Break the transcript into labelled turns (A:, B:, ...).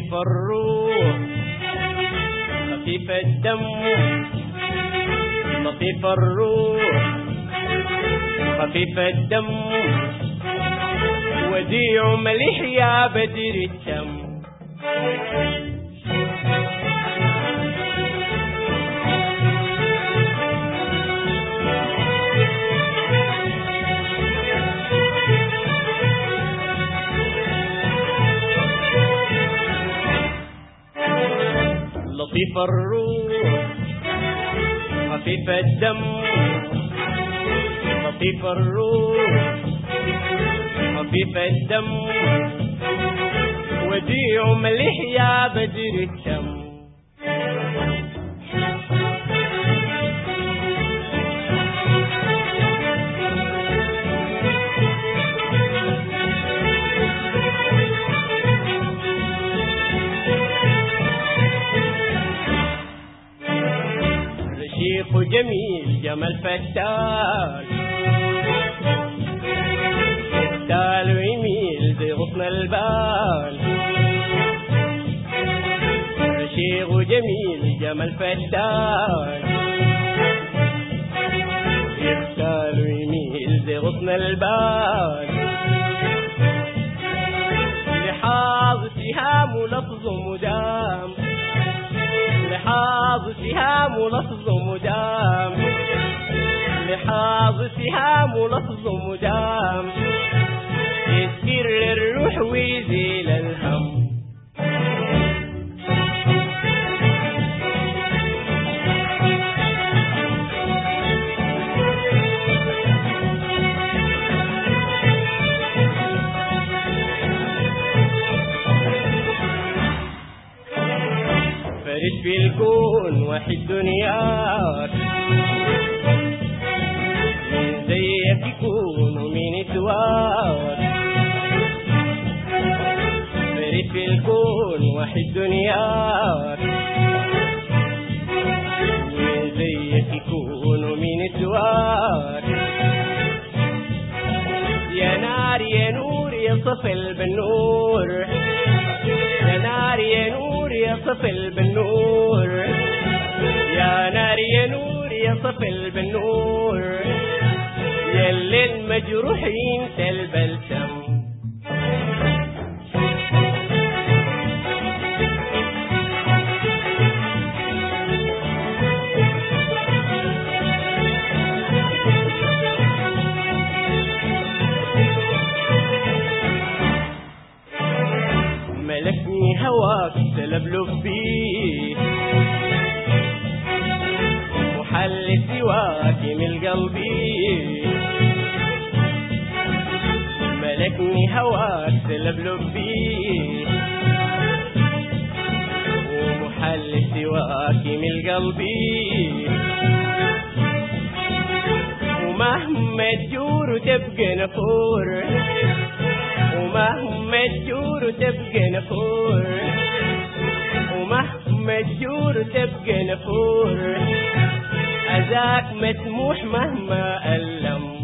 A: لطيف الروح خفيف الدم لطيف الروح خفيف الدم وديع مليح يا بدر التم لطيف الروح خفيف الدم لطيف الروح خفيف الدم وديع مليح يا بدر التم رشيق جميل جمال فتان فتال ويميل زي غصن البال رشيق جميل جمال فتان فتال ويميل زي غصن البال لحاظ سهام لفظ مدام لحاظ سهام لفظ مدام لحاظ سهام لفظ مدام يسكر الروح ويزيل الهم فرد في الكون وحيد دنياك من زيك يكون ومين سواك فرد في الكون وحيد دنياك من زيك يكون ومين سواك يا نار يا نور يا صفى البنور يا نار يا نور يا صفى البنور يا نار يا نور يا صفى البنور يا اللي المجروحين البلسم ملكني هواك تلبلب بيه محل سواك من قلبي ملكني هواك تلبلب بيه ومحل سواك من قلبي ومهما تجور تبقى نفور ومهما تجور تبقى نفور ومهما تجور تبقى نفور أذاك مسموح مهما ألم